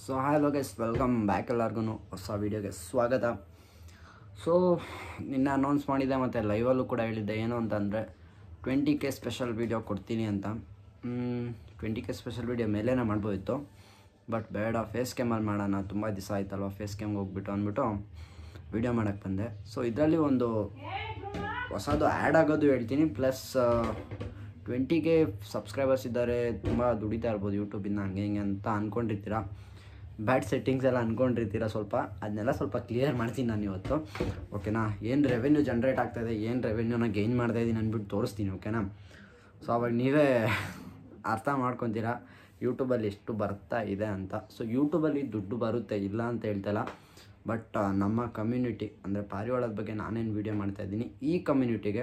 So hello guys welcome back ಎಲ್ಲರಿಗೂ ಹೊಸ ವೀಡಿಯೋಗೆ ಸ್ವಾಗತ ಸೊ ನಿನ್ನೆ ಅನೌನ್ಸ್ ಮಾಡಿದ್ದೆ ಮತ್ತು ಲೈವಲ್ಲೂ ಕೂಡ ಹೇಳಿದ್ದೆ ಏನು ಅಂತಂದರೆ ಟ್ವೆಂಟಿ ಕೆ ಸ್ಪೆಷಲ್ ವೀಡಿಯೋ ಕೊಡ್ತೀನಿ ಅಂತ ಟ್ವೆಂಟಿ ಕೆ ಸ್ಪೆಷಲ್ ವೀಡಿಯೋ ಮೇಲೇ ಮಾಡ್ಬೋದಿತ್ತು ಬಟ್ ಬೇಡ ಫೇಸ್ ಕ್ಯಾಮಲ್ಲಿ ಮಾಡೋಣ ತುಂಬ ದಿವಸ ಆಯ್ತಲ್ವ ಫೇಸ್ ಕ್ಯಾಮ್ಗೆ ಹೋಗ್ಬಿಟ್ಟು ಅಂದ್ಬಿಟ್ಟು ವೀಡಿಯೋ ಮಾಡೋಕ್ಕೆ ಬಂದೆ ಸೊ ಇದರಲ್ಲಿ ಒಂದು ಹೊಸದು ಆ್ಯಡ್ ಆಗೋದು ಹೇಳ್ತೀನಿ ಪ್ಲಸ್ ಟ್ವೆಂಟಿಗೆ ಸಬ್ಸ್ಕ್ರೈಬರ್ಸ್ ಇದ್ದಾರೆ ತುಂಬ ದುಡಿತಾ ಇರ್ಬೋದು ಯೂಟ್ಯೂಬಿಂದ ಹಂಗೆ ಹಿಂಗೆ ಅಂತ ಅಂದ್ಕೊಂಡಿರ್ತೀರ ಬ್ಯಾಡ್ ಸೆಟ್ಟಿಂಗ್ಸ್ ಎಲ್ಲ ಅಂದ್ಕೊಂಡಿರ್ತೀರ ಸ್ವಲ್ಪ ಅದನ್ನೆಲ್ಲ ಸ್ವಲ್ಪ ಕ್ಲಿಯರ್ ಮಾಡ್ತೀನಿ ನಾನು ಇವತ್ತು ಓಕೆನಾ ಏನು ರೆವೆನ್ಯೂ ಜನ್ರೇಟ್ ಆಗ್ತಾಯಿದೆ ಏನು ರೆವೆನ್ಯೂನ ಗೈನ್ ಮಾಡ್ತಾ ಇದ್ದೀನಿ ಅಂದ್ಬಿಟ್ಟು ತೋರಿಸ್ತೀನಿ ಓಕೆನಾ ಸೊ ಅವಾಗ ನೀವೇ ಅರ್ಥ ಮಾಡ್ಕೊತೀರಾ ಯೂಟ್ಯೂಬಲ್ಲಿ ಎಷ್ಟು ಬರ್ತಾ ಇದೆ ಅಂತ ಸೊ ಯೂಟ್ಯೂಬಲ್ಲಿ ದುಡ್ಡು ಬರುತ್ತೆ ಇಲ್ಲ ಅಂತ ಹೇಳ್ತಲ್ಲ ಬಟ್ ನಮ್ಮ ಕಮ್ಯುನಿಟಿ ಅಂದರೆ ಪಾರಿವಾಳದ ಬಗ್ಗೆ ನಾನೇನು ವೀಡಿಯೋ ಮಾಡ್ತಾಯಿದ್ದೀನಿ ಈ ಕಮ್ಯುನಿಟಿಗೆ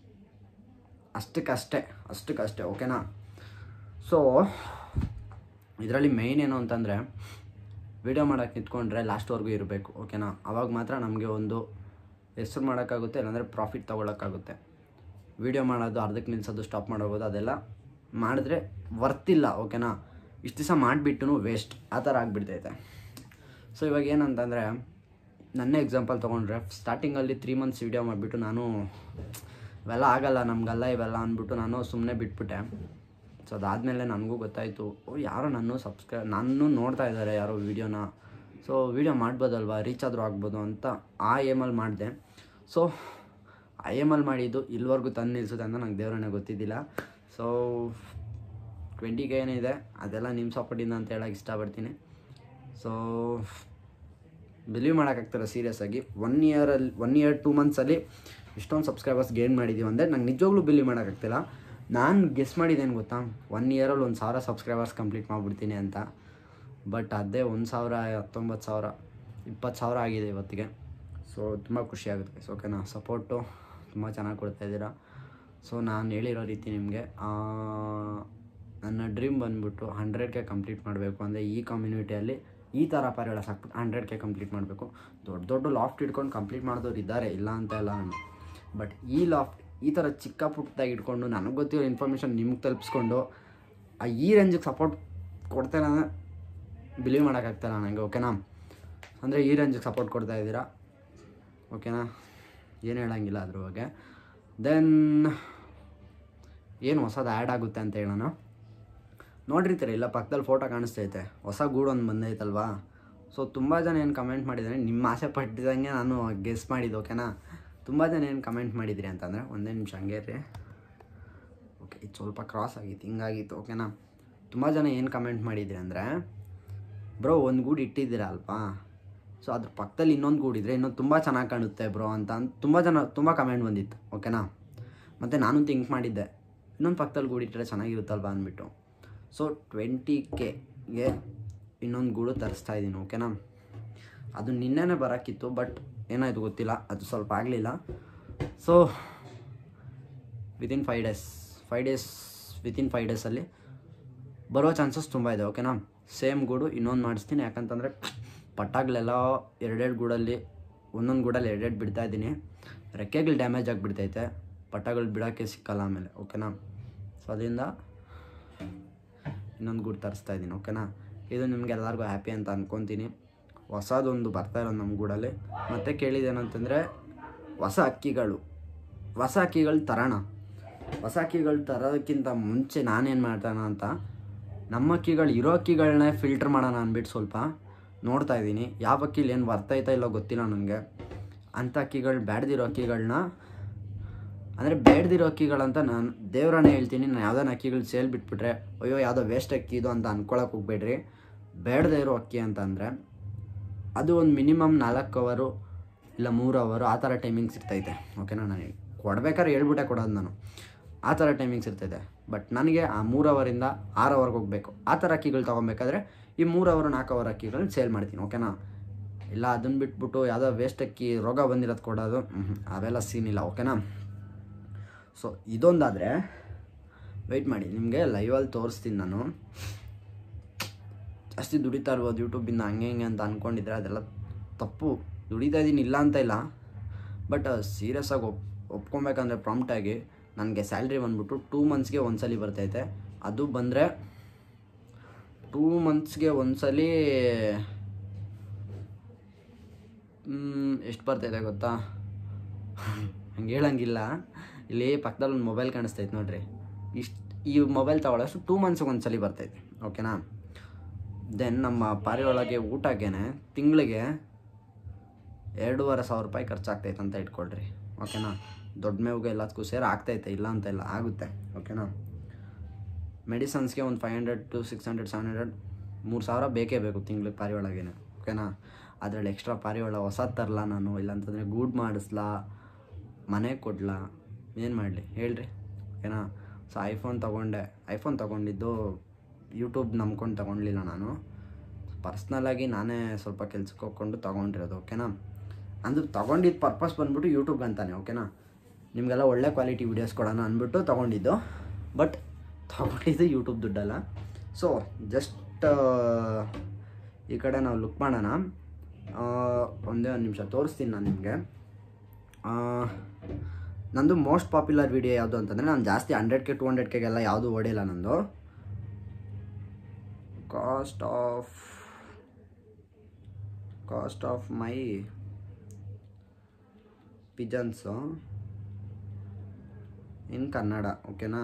ಅಷ್ಟಕ್ಕಷ್ಟೇ ಅಷ್ಟಕ್ಕಷ್ಟೇ ಓಕೆನಾ ಸೊ ಇದರಲ್ಲಿ ಮೇಯ್ನ್ ಏನು ಅಂತಂದರೆ ವೀಡಿಯೋ ಮಾಡೋಕ್ಕೆ ನಿಂತ್ಕೊಂಡ್ರೆ ಲಾಸ್ಟ್ವರೆಗೂ ಇರಬೇಕು ಓಕೆನಾ ಅವಾಗ ಮಾತ್ರ ನಮಗೆ ಒಂದು ಹೆಸ್ರು ಮಾಡೋಕ್ಕಾಗುತ್ತೆ ಇಲ್ಲಾಂದರೆ ಪ್ರಾಫಿಟ್ ತೊಗೊಳಕ್ಕಾಗುತ್ತೆ ವೀಡಿಯೋ ಮಾಡೋದು ಅರ್ಧಕ್ಕೆ ನಿಲ್ಲಿಸೋದು ಸ್ಟಾಪ್ ಮಾಡೋಬೋದು ಅದೆಲ್ಲ ಮಾಡಿದ್ರೆ ವರ್ತಿಲ್ಲ ಓಕೆನಾ ಇಷ್ಟು ದಿವಸ ಮಾಡಿಬಿಟ್ಟು ವೇಸ್ಟ್ ಆ ಥರ ಆಗಿಬಿಡ್ತೈತೆ ಸೊ ಇವಾಗ ಏನಂತಂದರೆ ನನ್ನ ಎಕ್ಸಾಂಪಲ್ ತೊಗೊಂಡ್ರೆ ಸ್ಟಾರ್ಟಿಂಗಲ್ಲಿ ತ್ರೀ ಮಂತ್ಸ್ ವೀಡಿಯೋ ಮಾಡಿಬಿಟ್ಟು ನಾನು ಇವೆಲ್ಲ ಆಗಲ್ಲ ನಮಗಲ್ಲ ಇವೆಲ್ಲ ಅಂದ್ಬಿಟ್ಟು ನಾನು ಸುಮ್ಮನೆ ಬಿಟ್ಬಿಟ್ಟೆ ಸೊ ಅದಾದಮೇಲೆ ನನಗೂ ಗೊತ್ತಾಯಿತು ಓ ಯಾರೋ ನನ್ನ ಸಬ್ಸ್ಕ್ರೈ ನಾನು ನೋಡ್ತಾ ಇದ್ದಾರೆ ಯಾರೋ ವೀಡಿಯೋನ ಸೊ ವೀಡಿಯೋ ಮಾಡ್ಬೋದಲ್ವಾ ರೀಚ್ ಆದರೂ ಆಗ್ಬೋದು ಅಂತ ಆ ಏಮಲ್ಲಿ ಮಾಡಿದೆ ಸೊ ಆ ಏಮಲ್ಲಿ ಮಾಡಿದ್ದು ಇಲ್ಲಿವರೆಗೂ ತಂದು ನಿಲ್ಲಿಸುತ್ತೆ ಅಂತ ನಂಗೆ ದೇವರನ್ನೇ ಗೊತ್ತಿದ್ದಿಲ್ಲ ಸೊ ಟ್ವೆಂಟಿಗೆ ಏನಿದೆ ಅದೆಲ್ಲ ನಿಮ್ಮ ಸಪೋರ್ಟಿಂದ ಅಂತ ಹೇಳಕ್ಕೆ ಇಷ್ಟಪಡ್ತೀನಿ ಸೊ ಬಿಲೀವ್ ಮಾಡೋಕ್ಕಾಗ್ತಾರೆ ಸೀರಿಯಸ್ ಆಗಿ ಒನ್ ಇಯರಲ್ಲಿ ಒನ್ ಇಯರ್ ಟೂ ಮಂತ್ಸಲ್ಲಿ ಇಷ್ಟೊಂದು ಸಬ್ಸ್ಕ್ರೈಬರ್ಸ್ ಗೇನ್ ಮಾಡಿದ್ದೀವಿ ಅಂದರೆ ನಂಗೆ ನಿಜವಾಗ್ಲೂ ಬಿಲೀವ್ ಮಾಡೋಕ್ಕಾಗ್ತಿಲ್ಲ ನಾನು ಗೆಸ್ ಮಾಡಿದ್ದೇನು ಗೊತ್ತಾ ಒನ್ ಇಯರಲ್ಲಿ ಒಂದು ಸಾವಿರ ಸಬ್ಸ್ಕ್ರೈಬರ್ಸ್ ಕಂಪ್ಲೀಟ್ ಮಾಡಿಬಿಡ್ತೀನಿ ಅಂತ ಬಟ್ ಅದೇ ಒಂದು ಸಾವಿರ ಹತ್ತೊಂಬತ್ತು ಸಾವಿರ ಇಪ್ಪತ್ತು ಸಾವಿರ ಆಗಿದೆ ಇವತ್ತಿಗೆ ಸೊ ತುಂಬ ಖುಷಿ ಆಗುತ್ತೆ ಸೊ ಓಕೆನಾ ಸಪೋರ್ಟು ತುಂಬ ಚೆನ್ನಾಗಿ ಕೊಡ್ತಾಯಿದ್ದೀರಾ ಸೊ ನಾನು ಹೇಳಿರೋ ರೀತಿ ನಿಮಗೆ ನನ್ನ ಡ್ರೀಮ್ ಬಂದ್ಬಿಟ್ಟು ಹಂಡ್ರೆಡ್ಗೆ ಕಂಪ್ಲೀಟ್ ಮಾಡಬೇಕು ಅಂದರೆ ಈ ಕಮ್ಯುನಿಟಿಯಲ್ಲಿ ಈ ಥರ ಪಾರಿವಾಳ ಸಾಕ್ಬಿಟ್ಟು ಹಂಡ್ರೆಡ್ಗೆ ಕಂಪ್ಲೀಟ್ ಮಾಡಬೇಕು ದೊಡ್ಡ ದೊಡ್ಡ ಲಾಫ್ಟ್ ಇಟ್ಕೊಂಡು ಕಂಪ್ಲೀಟ್ ಮಾಡಿದವ್ರು ಇದ್ದಾರೆ ಇಲ್ಲ ಅಂತ ಇಲ್ಲ ನಾನು ಬಟ್ ಈ ಲಾಫ್ಟ್ ಈ ಥರ ಚಿಕ್ಕ ಪುಟ್ಟದಾಗಿ ಇಟ್ಕೊಂಡು ನನಗೆ ಗೊತ್ತಿರೋ ಇನ್ಫಾರ್ಮೇಷನ್ ನಿಮ್ಗೆ ತಲುಪಿಸ್ಕೊಂಡು ಆ ಈ ರೇಂಜಿಗೆ ಸಪೋರ್ಟ್ ಕೊಡ್ತೇನೆ ಅಂದರೆ ಬಿಲೀವ್ ಮಾಡೋಕ್ಕಾಗ್ತಾಯಿಲ್ಲ ನನಗೆ ಓಕೆನಾ ಅಂದರೆ ಈ ರೇಂಜಿಗೆ ಸಪೋರ್ಟ್ ಕೊಡ್ತಾ ಇದ್ದೀರಾ ಓಕೆನಾ ಏನು ಹೇಳೋಂಗಿಲ್ಲ ಅದ್ರ ಬಗ್ಗೆ ದೆನ್ ಏನು ಹೊಸದು ಆ್ಯಡ್ ಆಗುತ್ತೆ ಅಂತ ಹೇಳೋಣ ನೋಡಿರ್ತೀರ ಇಲ್ಲ ಪಕ್ಕದಲ್ಲಿ ಫೋಟೋ ಕಾಣಿಸ್ತೈತೆ ಹೊಸ ಗೂಡು ಒಂದು ಬಂದೈತಲ್ವಾ ಸೊ ತುಂಬ ಜನ ಏನು ಕಮೆಂಟ್ ಮಾಡಿದ್ದಾರೆ ನಿಮ್ಮ ಆಸೆ ಪಟ್ಟಿದಂಗೆ ನಾನು ಗೆಸ್ ಮಾಡಿದ್ದು ಓಕೆನಾ ತುಂಬ ಜನ ಏನು ಕಮೆಂಟ್ ಮಾಡಿದ್ರಿ ಅಂತಂದರೆ ಒಂದೇ ನಿಮಿಷ ಹಂಗೆ ರೀ ಓಕೆ ಇದು ಸ್ವಲ್ಪ ಕ್ರಾಸ್ ಆಗಿತ್ತು ಹಿಂಗಾಗಿತ್ತು ಓಕೆನಾ ತುಂಬ ಜನ ಏನು ಕಮೆಂಟ್ ಮಾಡಿದ್ರಿ ಅಂದರೆ ಬ್ರೋ ಒಂದು ಗೂಡು ಇಟ್ಟಿದ್ದೀರಾ ಅಲ್ವಾ ಸೊ ಅದ್ರ ಪಕ್ಕದಲ್ಲಿ ಇನ್ನೊಂದು ಗೂಡಿದ್ರೆ ಇನ್ನೊಂದು ತುಂಬ ಚೆನ್ನಾಗಿ ಕಾಣುತ್ತೆ ಬ್ರೋ ಅಂತ ಅಂತ ತುಂಬ ಜನ ತುಂಬ ಕಮೆಂಟ್ ಬಂದಿತ್ತು ಓಕೆನಾ ಮತ್ತು ನಾನು ಥಿಂಕ್ ಮಾಡಿದ್ದೆ ಇನ್ನೊಂದು ಪಕ್ಕದಲ್ಲಿ ಗೂಡಿಟ್ಟರೆ ಚೆನ್ನಾಗಿರುತ್ತಲ್ವಾ ಅಂದ್ಬಿಟ್ಟು ಸೊ ಟ್ವೆಂಟಿ ಕೆಗೆ ಇನ್ನೊಂದು ಗೂಡು ತರಿಸ್ತಾ ಇದ್ದೀನಿ ಓಕೆನಾ ಅದು ನಿನ್ನೆನೇ ಬರೋಕ್ಕಿತ್ತು ಬಟ್ ಏನಾಯಿತು ಗೊತ್ತಿಲ್ಲ ಅದು ಸ್ವಲ್ಪ ಆಗಲಿಲ್ಲ so within five days five days within five ಡೇಸಲ್ಲಿ ಬರೋ ಚಾನ್ಸಸ್ ತುಂಬ ಇದೆ ಓಕೆನಾ ಸೇಮ್ ಗೂಡು ಇನ್ನೊಂದು ಮಾಡಿಸ್ತೀನಿ ಯಾಕಂತಂದರೆ ಪಟ್ಟಾಗಲೆಲ್ಲ ಎರಡೆರಡು ಗೂಡಲ್ಲಿ ಒಂದೊಂದು ಗೂಡಲ್ಲಿ ಎರಡೆರಡು ಬಿಡ್ತಾ ಇದ್ದೀನಿ ರೆಕ್ಕೆಗಳು ಡ್ಯಾಮೇಜ್ ಆಗಿಬಿಡ್ತೈತೆ ಪಟ್ಟಗಳು ಬಿಡೋಕ್ಕೆ ಸಿಕ್ಕಲ್ಲ ಆಮೇಲೆ ಓಕೆನಾ ಸೊ ಅದರಿಂದ ಇನ್ನೊಂದು ಗೂಡು ತರಿಸ್ತಾ ಇದ್ದೀನಿ ಓಕೆನಾ ಇದು ನಿಮ್ಗೆ ಎಲ್ಲರಿಗೂ ಹ್ಯಾಪಿ ಅಂತ ಅಂದ್ಕೊತೀನಿ ಹೊಸದೊಂದು ಬರ್ತಾ ಇರೋದು ನಮ್ಮ ಗೂಡಲ್ಲಿ ಮತ್ತೆ ಕೇಳಿದ್ದೇನಂತಂದರೆ ಹೊಸ ಅಕ್ಕಿಗಳು ಹೊಸ ಅಕ್ಕಿಗಳು ತರೋಣ ಹೊಸ ಅಕ್ಕಿಗಳು ತರೋದಕ್ಕಿಂತ ಮುಂಚೆ ನಾನೇನು ಮಾಡ್ತಾನ ಅಂತ ನಮ್ಮ ಅಕ್ಕಿಗಳು ಇರೋ ಅಕ್ಕಿಗಳನ್ನೇ ಫಿಲ್ಟ್ರ್ ಮಾಡೋಣ ಅಂದ್ಬಿಟ್ಟು ಸ್ವಲ್ಪ ನೋಡ್ತಾ ಇದ್ದೀನಿ ಯಾವ ಅಕ್ಕಿಲಿ ಏನು ಬರ್ತೈತಾ ಇಲ್ಲೋ ಗೊತ್ತಿಲ್ಲ ನನಗೆ ಅಂಥ ಅಕ್ಕಿಗಳು ಬ್ಯಾಡ್ದಿರೋ ಅಕ್ಕಿಗಳನ್ನ ಅಂದರೆ ಬೇಡ್ದಿರೋ ಅಕ್ಕಿಗಳಂತ ನಾನು ದೇವ್ರನ್ನೇ ಹೇಳ್ತೀನಿ ನಾನು ಯಾವುದಾನ ಅಕ್ಕಿಗಳು ಸೇಲ್ ಬಿಟ್ಬಿಟ್ರೆ ಅಯ್ಯೋ ಯಾವುದೋ ವೇಸ್ಟ್ ಅಕ್ಕಿ ಇದು ಅಂತ ಅನ್ಕೊಳಕ್ಕೆ ಹೋಗ್ಬೇಡ್ರಿ ಬೇಡದೇ ಇರೋ ಅಕ್ಕಿ ಅಂತ ಅಂದರೆ ಅದು ಒಂದು ಮಿನಿಮಮ್ ನಾಲ್ಕು ಅವರು ಇಲ್ಲ ಮೂರು ಅವರು ಆ ಥರ ಟೈಮಿಂಗ್ಸ್ ಇರ್ತೈತೆ ಓಕೆನಾ ನನಗೆ ಕೊಡ್ಬೇಕಾದ್ರೆ ಹೇಳ್ಬಿಟ್ಟೆ ಕೊಡೋದು ನಾನು ಆ ಥರ ಟೈಮಿಂಗ್ಸ್ ಇರ್ತೈತೆ ಬಟ್ ನನಗೆ ಆ ಮೂರು ಅವರಿಂದ ಆರು ಅವರ್ಗೆ ಹೋಗಬೇಕು ಆ ಥರ ಅಕ್ಕಿಗಳು ತೊಗೊಬೇಕಾದ್ರೆ ಈ ಮೂರು ಅವರು ನಾಲ್ಕು ಅವರ್ ಅಕ್ಕಿಗಳನ್ನ ಸೇಲ್ ಮಾಡ್ತೀನಿ ಓಕೆನಾ ಇಲ್ಲ ಅದನ್ನು ಬಿಟ್ಬಿಟ್ಟು ಯಾವುದೋ ವೇಸ್ಟ್ ಅಕ್ಕಿ ರೋಗ ಬಂದಿರೋದು ಕೊಡೋದು ಅವೆಲ್ಲ ಸೀನ್ ಇಲ್ಲ ಓಕೆನಾ ಸೊ ಇದೊಂದಾದರೆ ವೆಯ್ಟ್ ಮಾಡಿ ನಿಮಗೆ ಲೈವಲ್ಲಿ ತೋರಿಸ್ತೀನಿ ನಾನು ಜಾಸ್ತಿ ದುಡಿತಾ ಇರ್ಬೋದು ಯೂಟ್ಯೂಬಿಂದ ಹಂಗೆ ಹಿಂಗೆ ಅಂತ ಅಂದ್ಕೊಂಡಿದ್ರೆ ಅದೆಲ್ಲ ತಪ್ಪು ದುಡಿತಾ ಇದ್ದೀನಿ ಇಲ್ಲ ಅಂತ ಇಲ್ಲ ಬಟ್ ಸೀರಿಯಸ್ ಆಗಿ ಒಪ್ ಒಪ್ಕೊಬೇಕಂದ್ರೆ ಪ್ರಾಂಪ್ಟಾಗಿ ನನಗೆ ಸ್ಯಾಲ್ರಿ ಬಂದ್ಬಿಟ್ಟು ಟೂ ಮಂತ್ಸ್ಗೆ ಒಂದ್ಸಲಿ ಬರ್ತೈತೆ ಅದು ಬಂದರೆ ಟೂ ಮಂತ್ಸ್ಗೆ ಒಂದ್ಸಲಿ ಎಷ್ಟು ಬರ್ತೈತೆ ಗೊತ್ತಾ ಹಂಗೆ ಹೇಳಂಗಿಲ್ಲ ಇಲ್ಲಿ ಪಕ್ಕದಲ್ಲಿ ಒಂದು ಮೊಬೈಲ್ ಕಾಣಿಸ್ತೈತೆ ನೋಡ್ರಿ ಇಷ್ಟು ಈ ಮೊಬೈಲ್ ತಗೊಳ್ಳೋಷ್ಟು ಟೂ ಮಂತ್ಸ್ಗೆ ಒಂದ್ಸಲಿ ಬರ್ತೈತೆ ಓಕೆನಾ ದೆನ್ ನಮ್ಮ ಪಾರಿಯೊಳಗೆ ಊಟಕ್ಕೇನೆ ತಿಂಗಳಿಗೆ ಎರಡೂವರೆ ಸಾವಿರ ರೂಪಾಯಿ ಖರ್ಚಾಗ್ತೈತೆ ಅಂತ ಇಟ್ಕೊಳ್ರಿ ಓಕೆನಾ ದೊಡ್ಡ ಮೇವಿಗೆ ಎಲ್ಲದಕ್ಕೂ ಸೇರಿ ಆಗ್ತೈತೆ ಇಲ್ಲ ಅಂತ ಇಲ್ಲ ಆಗುತ್ತೆ ಓಕೆನಾ ಮೆಡಿಸನ್ಸ್ಗೆ ಒಂದು five hundred to six hundred seven hundred ಮೂರು ಸಾವಿರ ಬೇಕೇ ಬೇಕು ತಿಂಗ್ಳಿಗೆ ಪಾರಿಯೊಳಗೇನೆ ಓಕೆನಾ ಅದರಲ್ಲಿ ಎಕ್ಸ್ಟ್ರಾ ಪಾರಿವಾಳ ಹೊಸದು ತರಲ್ಲ ನಾನು ಇಲ್ಲಾಂತಂದರೆ ಗೂಡ್ ಮಾಡಿಸ್ಲಾ ಮನೆಗೆ ಕೊಡ್ಲಾ ಏನು ಮಾಡಲಿ ಹೇಳ್ರಿ ಓಕೆನಾ ಸೊ ಐಫೋನ್ ತೊಗೊಂಡೆ ಐಫೋನ್ ತೊಗೊಂಡಿದ್ದು ಯೂಟ್ಯೂಬ್ ನಂಬ್ಕೊಂಡು ತೊಗೊಳ್ಲಿಲ್ಲ ನಾನು ಪರ್ಸ್ನಲಾಗಿ ನಾನೇ ಸ್ವಲ್ಪ ಕೆಲ್ಸಕ್ಕೆ ಹೋಗ್ಕೊಂಡು ತೊಗೊಂಡಿರೋದು ಓಕೆನಾ ಅಂದ್ರೆ ತೊಗೊಂಡಿದ್ದು ಪರ್ಪಸ್ ಬಂದ್ಬಿಟ್ಟು ಯೂಟ್ಯೂಬ್ ಅಂತಾನೆ ಓಕೆನಾ ನಿಮಗೆಲ್ಲ ಒಳ್ಳೆ ಕ್ವಾಲಿಟಿ ವೀಡಿಯೋಸ್ ಕೊಡೋಣ ಅಂದ್ಬಿಟ್ಟು ತೊಗೊಂಡಿದ್ದು ಬಟ್ ತೊಗೊಂಡಿದ್ದು ಯೂಟ್ಯೂಬ್ ದುಡ್ಡಲ್ಲ ಸೊ ಜಸ್ಟ್ ಈ ಕಡೆ ನಾವು ಲುಕ್ ಮಾಡೋಣ ಆ, ಒಂದೇ ಒಂದು ನಿಮಿಷ ತೋರಿಸ್ತೀನಿ ನಾನು ನಿಮಗೆ ನಂದು ಮೋಸ್ಟ್ ಪಾಪ್ಯುಲರ್ ವಿಡಿಯೋ ಯಾವುದು ಅಂತಂದರೆ ನಾನು ಜಾಸ್ತಿ ಹಂಡ್ರೆಡ್ ಕೆ ಟು ಹಂಡ್ರೆಡ್ ಕೆಗೆಲ್ಲ ಯಾವುದು ಓಡಿಲ್ಲ ನಂದು cost of cost of my pigeons in Kannada ಓಕೆನಾ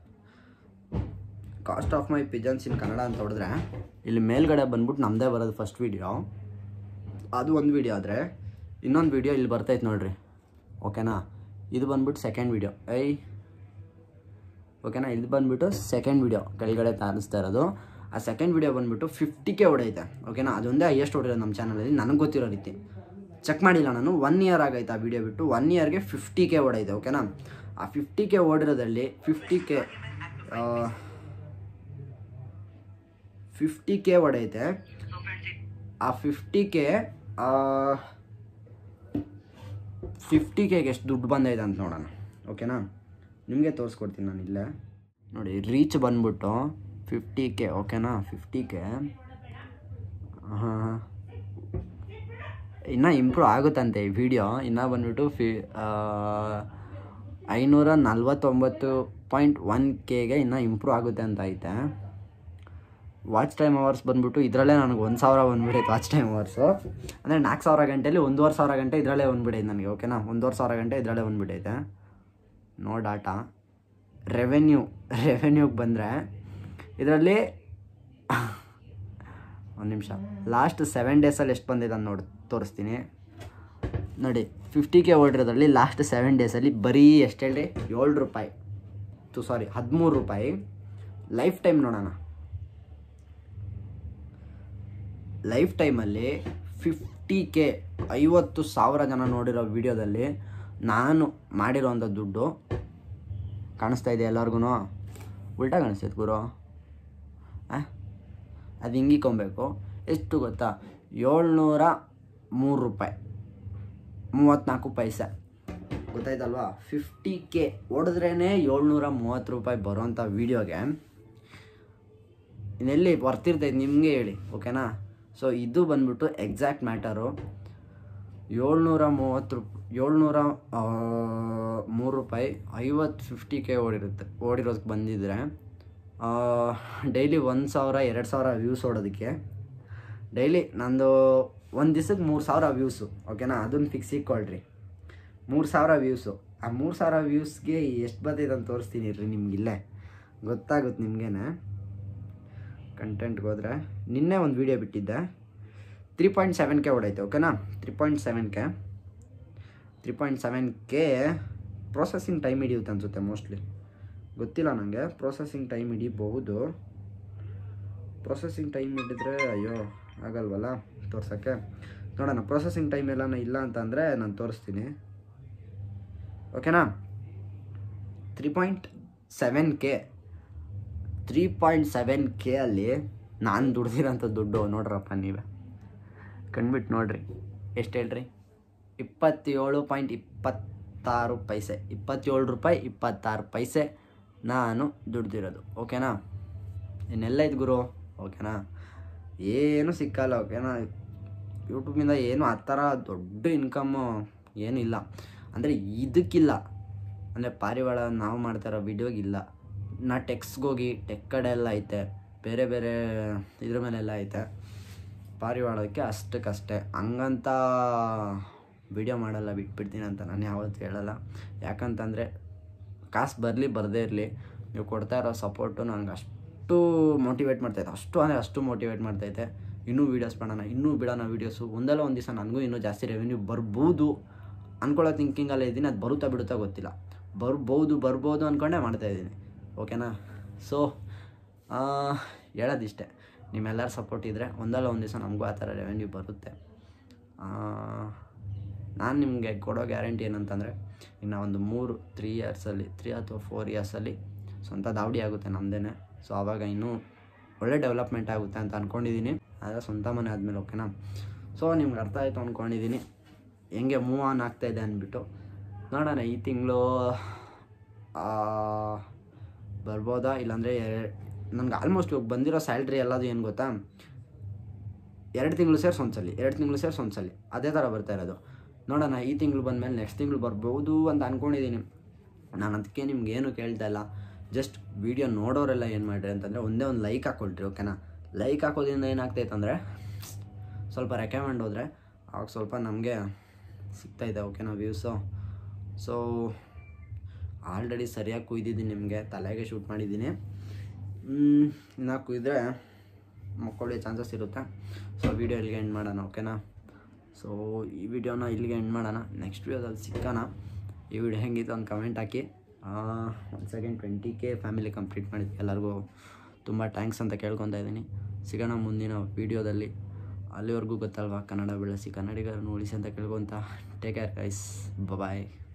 cost of my pigeons in Kannada ಅಂತ ಹೊಡೆದ್ರೆ ಇಲ್ಲಿ ಮೇಲ್ಗಡೆ ಬಂದ್ಬಿಟ್ಟು ನಮ್ಮದೇ ಬರೋದು ಫಸ್ಟ್ ವೀಡಿಯೋ ಅದು ಒಂದು ವೀಡಿಯೋ ಆದರೆ ಇನ್ನೊಂದು ವೀಡಿಯೋ ಇಲ್ಲಿ ಬರ್ತೈತೆ ನೋಡ್ರಿ ಓಕೆನಾ ಇದು ಬಂದ್ಬಿಟ್ಟು ಸೆಕೆಂಡ್ ವೀಡಿಯೋ ಐ ಓಕೆನಾ ಇದು ಬಂದ್ಬಿಟ್ಟು ಸೆಕೆಂಡ್ ವೀಡಿಯೋ ಕೆಳಗಡೆ ತಾರಿಸ್ತಾ ಇರೋದು ಆ ಸೆಕೆಂಡ್ ವೀಡಿಯೋ ಬಂದ್ಬಿಟ್ಟು ಫಿಫ್ಟಿ ಕೆ ಹೊಡೈತೆ ಓಕೆನಾ ಅದೊಂದೇ ಹೈಯೆಸ್ಟ್ ಹೊಡಿರೋದು ನಮ್ಮ ಚಾನಲಲ್ಲಿ ನನಗೆ ಗೊತ್ತಿರೋ ರೀತಿ ಚೆಕ್ ಮಾಡಿಲ್ಲ ನಾನು ಒನ್ ಇಯರ್ ಆಗೈತೆ ಆ ವಿಡಿಯೋ ಬಿಟ್ಟು ಒನ್ ಇಯರ್ಗೆ ಫಿಫ್ಟಿ ಕೆ ಹೊಡೈತೆ ಓಕೆನಾ ಆ ಫಿಫ್ಟಿ ಕೆ ಓಡಿರೋದಲ್ಲಿ ಫಿಫ್ಟಿ ಕೆ ಫಿಫ್ಟಿ ಕೆ ಹೊಡೈತೆ ಆ ಫಿಫ್ಟಿ ಕೆ ಫಿಫ್ಟಿ ಕೆಗೆ ಎಷ್ಟು ದುಡ್ಡು ಬಂದೈತೆ ಅಂತ ನೋಡೋಣ ಓಕೆನಾ ನಿಮಗೆ ತೋರಿಸ್ಕೊಡ್ತೀನಿ ನಾನು ಇಲ್ಲೇ ನೋಡಿ ರೀಚ್ ಬಂದ್ಬಿಟ್ಟು ಫಿಫ್ಟಿ ಕೆ ಓಕೆನಾ ಫಿಫ್ಟಿ ಕೆ ಹಾಂ ಇನ್ನೂ ಇಂಪ್ರೂವ್ ಆಗುತ್ತಂತೆ ಈ ವಿಡಿಯೋ ಇನ್ನೂ ಬಂದ್ಬಿಟ್ಟು ಫಿ ಐನೂರ ನಲ್ವತ್ತೊಂಬತ್ತು ಪಾಯಿಂಟ್ ಒನ್ ಕೆಗೆ ಇನ್ನೂ ಇಂಪ್ರೂವ್ ಆಗುತ್ತೆ ಅಂತ ಐತೆ ವಾಚ್ ಟೈಮ್ ಅವರ್ಸ್ ಬಂದ್ಬಿಟ್ಟು ಇದರಲ್ಲೇ ನನಗೆ ಒಂದು ಸಾವಿರ ಬಂದ್ಬಿಡೈತೆ ವಾಚ್ ಟೈಮ್ ಅವರ್ಸು ಅಂದರೆ ನಾಲ್ಕು ಸಾವಿರ ಗಂಟೆಲಿ ಒಂದೂವರೆ ಸಾವಿರ ಗಂಟೆ ಇದರಲ್ಲೇ ಬಂದ್ಬಿಡೈತೆ ನನಗೆ ಓಕೆನಾ ಒಂದೂವರೆ ಸಾವಿರ ಗಂಟೆ ಇದರಲ್ಲೇ ಬಂದ್ಬಿಟ್ಟೈತೆ ನೋ ಡಾಟಾ ರೆವೆನ್ಯೂ ರೆವೆನ್ಯೂಗೆ ಬಂದರೆ ಇದರಲ್ಲಿ ಒಂದು ನಿಮಿಷ ಲಾಸ್ಟ್ ಸೆವೆನ್ ಡೇಸಲ್ಲಿ ಎಷ್ಟು ಬಂದಿದೆ ಅಂತ ನೋಡಿ ತೋರಿಸ್ತೀನಿ ನೋಡಿ ಫಿಫ್ಟಿ ಕೆ ಓಡಿರೋದ್ರಲ್ಲಿ ಲಾಸ್ಟ್ ಸೆವೆನ್ ಡೇಸಲ್ಲಿ ಬರೀ ಎಷ್ಟು ಹೇಳಿ ಏಳು ರೂಪಾಯಿ ತು ಸಾರಿ ಹದಿಮೂರು ರೂಪಾಯಿ ಲೈಫ್ ಟೈಮ್ ನೋಡೋಣ ಲೈಫ್ ಟೈಮಲ್ಲಿ ಫಿಫ್ಟಿ ಕೆ ಐವತ್ತು ಸಾವಿರ ಜನ ನೋಡಿರೋ ವಿಡಿಯೋದಲ್ಲಿ ನಾನು ಮಾಡಿರೋಂಥ ದುಡ್ಡು ಕಾಣಿಸ್ತಾ ಇದೆ ಎಲ್ಲರಿಗೂ ಉಲ್ಟಾ ಕಾಣಿಸ್ತೈತೆ ಗುರು ಆ? ಅದು ಹಿಂಗಿಕೊಬೇಕು ಎಷ್ಟು ಗೊತ್ತಾ ಏಳ್ನೂರ ಮೂರು ರೂಪಾಯಿ ಮೂವತ್ತ್ನಾಲ್ಕು ಪೈಸೆ ಗೊತ್ತಾಯ್ತಲ್ವಾ ಫಿಫ್ಟಿ ಕೆ ಹೊಡೆದ್ರೇ ಏಳ್ನೂರ ಮೂವತ್ತು ರೂಪಾಯಿ ಬರೋಂಥ ವೀಡಿಯೋಗೆ ಇನ್ನೆಲ್ಲಿ ಬರ್ತಿರ್ತೈತೆ ನಿಮಗೆ ಹೇಳಿ ಓಕೆನಾ ಸೊ ಇದು ಬಂದ್ಬಿಟ್ಟು ಎಕ್ಸಾಕ್ಟ್ ಮ್ಯಾಟರು ಏಳ್ನೂರ ಮೂವತ್ತು ರೂಪ್ ಏಳ್ನೂರ ಆ, ಮೂರು ರೂಪಾಯಿ ಐವತ್ತು ಫಿಫ್ಟಿ ಕೆ ಓಡಿರುತ್ತೆ ಓಡಿರೋದಕ್ಕೆ ಬಂದಿದ್ರೆ ಡೈಲಿ ಒಂದು ಸಾವಿರ ಎರಡು ಸಾವಿರ ವ್ಯೂಸ್ ಓಡೋದಕ್ಕೆ ಡೈಲಿ ನಂದು ಒಂದು ದಿವ್ಸಕ್ಕೆ ಮೂರು ಸಾವಿರ ವ್ಯೂಸು ಓಕೆನಾ ಅದನ್ನು ಫಿಕ್ಸ್ ಇಟ್ಕೊಳ್ರಿ ಮೂರು ಸಾವಿರ ವ್ಯೂಸು ಆ ಮೂರು ಸಾವಿರ ವ್ಯೂಸ್ಗೆ ಎಷ್ಟು ಬಂದಿದೆ ಅಂತ ತೋರಿಸ್ತೀನಿ ರೀ ನಿಮ್ಗಿಲ್ಲೇ ಗೊತ್ತಾಗುತ್ತೆ ನಿಮಗೇನೆ ಕಂಟೆಂಟ್ಗೆ ಹೋದರೆ ನಿನ್ನೆ ಒಂದು ವೀಡಿಯೋ ಬಿಟ್ಟಿದ್ದೆ ತ್ರೀ ಪಾಯಿಂಟ್ ಸೆವೆನ್ ಕೆ ಹೊಡೈತೆ ಓಕೆನಾ three point seven K three point seven K processing time ಹಿಡಿಯುತ್ತೆ ಅನಿಸುತ್ತೆ ಮೋಸ್ಟ್ಲಿ ಗೊತ್ತಿಲ್ಲ ನನಗೆ ಪ್ರೊಸೆಸಿಂಗ್ ಟೈಮ್ ಹಿಡಿಬಹುದು ಪ್ರೊಸೆಸಿಂಗ್ ಟೈಮ್ ಹಿಡಿದ್ರೆ ಅಯ್ಯೋ ಆಗಲ್ವಲ್ಲ ತೋರ್ಸೋಕ್ಕೆ ನೋಡೋಣ ಪ್ರೊಸೆಸಿಂಗ್ ಟೈಮ್ ಎಲ್ಲ ಇಲ್ಲ ಅಂತಂದರೆ ನಾನು ತೋರಿಸ್ತೀನಿ ಓಕೆನಾ three point seven K three point seven K ಅಲ್ಲಿ ನಾನು ದುಡ್ದಿರೋಂಥ ದುಡ್ಡು ನೋಡ್ರಪ್ಪ ನೀವೇ ಕಂಡ್ಬಿಟ್ಟು ನೋಡ್ರಿ ಎಷ್ಟು ಹೇಳ್ರಿ ಇಪ್ಪತ್ತೇಳು ಪಾಯಿಂಟ್ ಇಪ್ಪತ್ತಾರು ಪೈಸೆ ಇಪ್ಪತ್ತೇಳು ರೂಪಾಯಿ ಇಪ್ಪತ್ತಾರು ಪೈಸೆ ನಾನು ದುಡ್ದಿರೋದು ಓಕೆನಾ ಇನ್ನೆಲ್ಲ ಇದ್ದು ಗುರು ಓಕೆನಾ ಏನು ಸಿಕ್ಕಲ್ಲ ಓಕೆನಾ ಯೂಟ್ಯೂಬಿಂದ ಏನು ಆ ಥರ ದೊಡ್ಡ ಇನ್ಕಮ್ಮು ಏನಿಲ್ಲ ಅಂದರೆ ಇದಕ್ಕಿಲ್ಲ ಅಂದರೆ ಪಾರಿವಾಳ ನಾವು ಮಾಡ್ತಾರೋ ವಿಡಿಯೋಗಿಲ್ಲ ನಾ ಟೆಕ್ಸ್ಗೋಗಿ ಟೆಕ್ ಕಡೆ ಎಲ್ಲ ಐತೆ ಬೇರೆ ಬೇರೆ ಇದ್ರ ಮೇಲೆಲ್ಲ ಐತೆ ಪಾರಿವಾಳಕ್ಕೆ ಅಷ್ಟಕ್ಕಷ್ಟೇ ಹಂಗಂತ ವಿಡಿಯೋ ಮಾಡಲ್ಲ ಬಿಟ್ಬಿಡ್ತೀನಿ ಅಂತ ನಾನು ಯಾವತ್ತೂ ಹೇಳಲ್ಲ ಯಾಕಂತಂದರೆ ಕಾಸು ಬರಲಿ ಬರದೇ ಇರಲಿ ನೀವು ಕೊಡ್ತಾ ಇರೋ ಸಪೋರ್ಟು ನನಗೆ ಅಷ್ಟು ಮೋಟಿವೇಟ್ ಮಾಡ್ತೈತೆ ಅಷ್ಟು ಅಂದರೆ ಅಷ್ಟು ಮೋಟಿವೇಟ್ ಮಾಡ್ತೈತೆ ಇನ್ನೂ ವೀಡಿಯೋಸ್ ಮಾಡೋಣ ಇನ್ನೂ ಬಿಡೋಣ ವೀಡಿಯೋಸು ಒಂದಲ್ಲ ಒಂದು ದಿವಸ ನನಗೂ ಇನ್ನೂ ಜಾಸ್ತಿ ರೆವೆನ್ಯೂ ಬರ್ಬೋದು ಅಂದ್ಕೊಳ್ಳೋ ಥಿಂಕಿಂಗಲ್ಲೇ ಇದ್ದೀನಿ ಅದು ಬರುತ್ತಾ ಬಿಡುತ್ತಾ ಗೊತ್ತಿಲ್ಲ ಬರ್ಬೋದು ಬರ್ಬೋದು ಅಂದ್ಕೊಂಡೇ ಮಾಡ್ತಾಯಿದ್ದೀನಿ ಓಕೆನಾ ಸೊ ಹೇಳೋದಿಷ್ಟೇ ನಿಮ್ಮೆಲ್ಲರ ಸಪೋರ್ಟ್ ಇದ್ದರೆ ಒಂದಲ್ಲ ಒಂದು ದಿವಸ ನಮಗೂ ಆ ಥರ ರೆವೆನ್ಯೂ ಬರುತ್ತೆ ನಾನು ನಿಮಗೆ ಕೊಡೋ ಗ್ಯಾರಂಟಿ ಏನಂತಂದರೆ ಇನ್ನು ಒಂದು ಮೂರು ತ್ರೀ ಇಯರ್ಸಲ್ಲಿ ತ್ರೀ ಅಥವಾ ಫೋರ್ ಇಯರ್ಸಲ್ಲಿ ಸ್ವಂತ ದಾವಡಿ ಆಗುತ್ತೆ ನಮ್ಮದೇ ಸೊ ಆವಾಗ ಇನ್ನೂ ಒಳ್ಳೆ ಡೆವಲಪ್ಮೆಂಟ್ ಆಗುತ್ತೆ ಅಂತ ಅಂದ್ಕೊಂಡಿದ್ದೀನಿ ಆದರೆ ಸ್ವಂತ ಮನೆ ಆದಮೇಲೆ ಓಕೆನಾ ಸೊ ನಿಮ್ಗೆ ಅರ್ಥ ಆಯಿತು ಅಂದ್ಕೊಂಡಿದ್ದೀನಿ ಹೆಂಗೆ ಮೂವ್ ಆನ್ ಆಗ್ತಾಯಿದೆ ಅಂದ್ಬಿಟ್ಟು ನೋಡೋಣ ಈ ತಿಂಗಳು ಬರ್ಬೋದಾ ಇಲ್ಲಾಂದರೆ ನನಗೆ ಆಲ್ಮೋಸ್ಟ್ ಇವಾಗ ಬಂದಿರೋ ಸ್ಯಾಲ್ರಿ ಎಲ್ಲದು ಏನು ಗೊತ್ತಾ ಎರಡು ತಿಂಗಳು ಸೇರಿಸಿ ಒಂದ್ಸಲಿ ಎರಡು ತಿಂಗಳು ಸೇರಿಸಿ ಒಂದ್ಸಲಿ ಅದೇ ಥರ ಬರ್ತಾ ಇರೋದು ನೋಡೋಣ ಈ ತಿಂಗಳು ಬಂದಮೇಲೆ ನೆಕ್ಸ್ಟ್ ತಿಂಗಳು ಬರ್ಬೋದು ಅಂತ ಅಂದ್ಕೊಂಡಿದ್ದೀನಿ ನಾನು ಅದಕ್ಕೆ ನಿಮ್ಗೆ ಏನು ಕೇಳ್ತಾ ಇಲ್ಲ ಜಸ್ಟ್ ವೀಡಿಯೋ ನೋಡೋರೆಲ್ಲ ಏನು ಮಾಡಿರಿ ಅಂತಂದರೆ ಒಂದೇ ಒಂದು ಲೈಕ್ ಹಾಕ್ಕೊಳ್ರಿ ಓಕೆನಾ ಲೈಕ್ ಹಾಕೋದ್ರಿಂದ ಏನಾಗ್ತೈತೆ ಅಂದರೆ ಸ್ವಲ್ಪ ರೆಕಮೆಂಡ್ ಹೋದರೆ ಆವಾಗ ಸ್ವಲ್ಪ ನಮಗೆ ಸಿಗ್ತಾಯಿದೆ ಓಕೆನಾ ವ್ಯೂಸು ಸೊ ಆಲ್ರೆಡಿ ಸರಿಯಾಗಿ ಕುಯ್ದಿದ್ದೀನಿ ನಿಮಗೆ ತಲೆಗೆ ಶೂಟ್ ಮಾಡಿದ್ದೀನಿ ಇನ್ನು ಕುಯ್ದರೆ ಮಕ್ಕಳಿಗೆ ಚಾನ್ಸಸ್ ಇರುತ್ತೆ ಸೊ ವೀಡಿಯೋ ಇಲ್ಲಿಗೆ ಎಂಡ್ ಮಾಡೋಣ ಓಕೆನಾ ಸೊ ಈ ವಿಡಿಯೋನ ಇಲ್ಲಿಗೆ ಎಂಡ್ ಮಾಡೋಣ ನೆಕ್ಸ್ಟ್ ವಿಡಿಯೋದಲ್ಲಿ ಸಿಕ್ಕೋಣ ಈ ವಿಡಿಯೋ ಹೆಂಗಿತ್ತು ಒಂದು ಕಮೆಂಟ್ ಹಾಕಿ ಒಂದು second twenty K family complete ಮಾಡಿದ್ವಿ ಎಲ್ಲರಿಗೂ ತುಂಬ ಥ್ಯಾಂಕ್ಸ್ ಅಂತ ಕೇಳ್ಕೊತಾ ಇದ್ದೀನಿ ಸಿಗೋಣ ಮುಂದಿನ ವೀಡಿಯೋದಲ್ಲಿ ಅಲ್ಲಿವರೆಗೂ ಗೊತ್ತಲ್ವಾ ಕನ್ನಡ ಬೆಳೆಸಿ ಕನ್ನಡಿಗರನ್ನು ಉಳಿಸಿ ಅಂತ ಕೇಳ್ಕೊತ ಟೇಕ್ ಕೇರ್ ಗೈಸ್ ಬಾಯ್